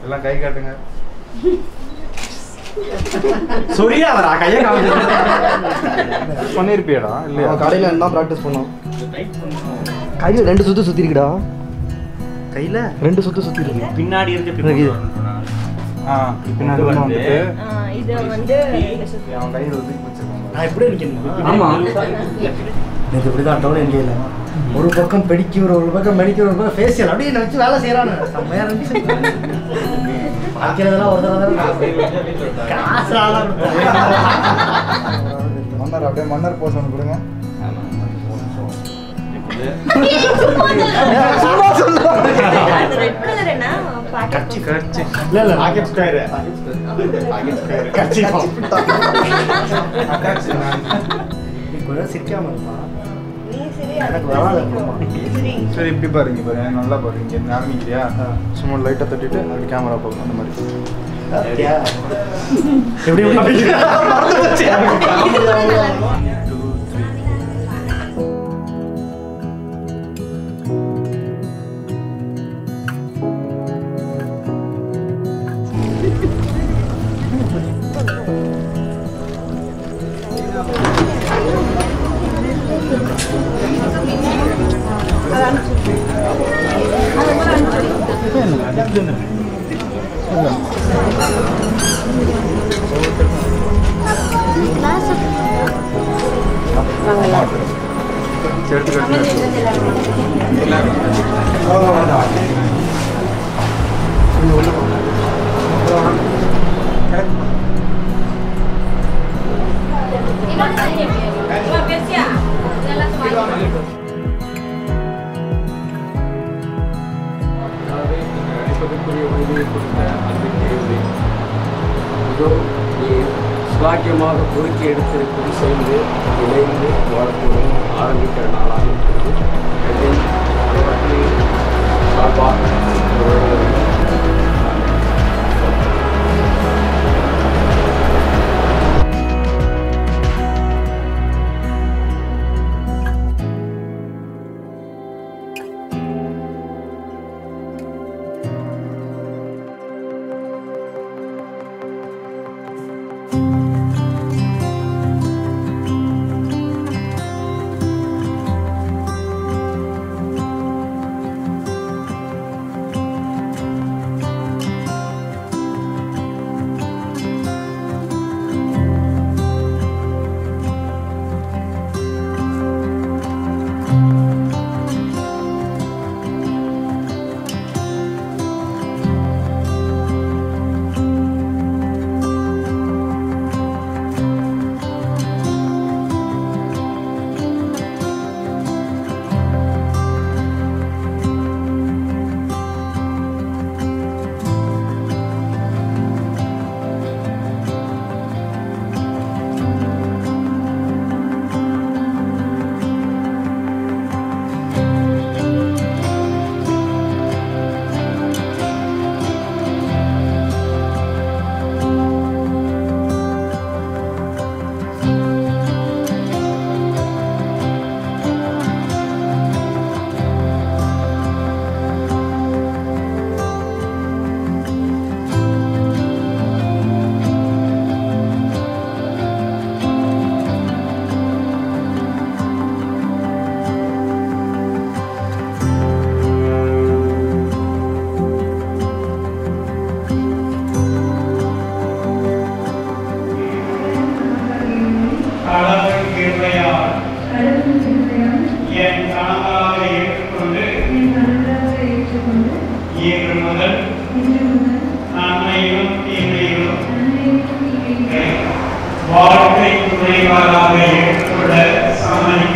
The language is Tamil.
எல்லாம் கை காட்டுங்க சொரியாதடா கையை காமிச்சு பண்ணிருப்பியாடா இல்லையா அவன் கடையில் என்ன ப்ராக்டிஸ் பண்ணோம் கையில் ரெண்டு சுத்து சுற்றி இருக்குடா கையில ரெண்டு சுத்து சுற்றி இருக்கு பின்னாடி இருக்க இருக்கு. ஆ பின்னாடி இது ஒண்ணு வந்து- வந்துட்டு ஆ, இது வந்து இந்த சுத்து. அவன் கையில் ஒதுக்கி வச்சிருக்காங்க நான் எப்படி நிக்கணும் ஆமா. நேற்று இப்படி தான் டவுன் எங்கே இல்லை ஒரு பக்கம் பெடிக்யூர் ஒரு பக்கம் மெடிக்யூர் ஒரு பக்கம் ஃபேஷியல் அப்படியே என்னை வச்சு வேலை செய்யறானு செம்மையா இருந்துச்சு பார்க்கிறதெல்லாம் ஒரு தடவை காசு ஆளாக மன்னர் அப்படியே மன்னர் போஸ் ஒன்று கொடுங்க அது red color என்ன? packet கட்சி box. கட்சி இல்ல இல்ல ராக்கெட் ஸ்கொயர் கட்சி கொஞ்சம் சிரிக்காம இருப்பான் நீ சரி, எனக்கு அதுக்கு வராது. சிரிக்கும். சரி. சரி இப்படி பாருங்க பாருங்க நல்லா பாருங்க இங்க இருந்து ஆரம்பிக்கிறியா ஆ. சும்மா லைட்டை தட்டிட்டு அப்படி கேமரா பார்க்கணும் அந்த மாதிரி எப்படி எப்படி மறந்து போச்சு சேர்த்து கட்டுங்க அடிப்பதற்குரிய உதவியை கொடுத்த அந்த கேள்வி இதோ நீ சுவாக்கியமாக பொறுக்கி எடுத்திருப்பது சேர்ந்து இணைந்து வாழப்போதும் ஆரம்பிக்கிற நாளாக இருக்கிறது இதை அவர்களின் சார்பாக அவர்களுக்கு கடவுள் கிருபையால் என் கணவராக ஏற்றுக்கொண்டு இன்று முதல் நன்மையிலும் தீமையிலும் வாழ்க்கை துணைவராக ஏற்றுக்கொள்ள சம்மதிக்கிறேன்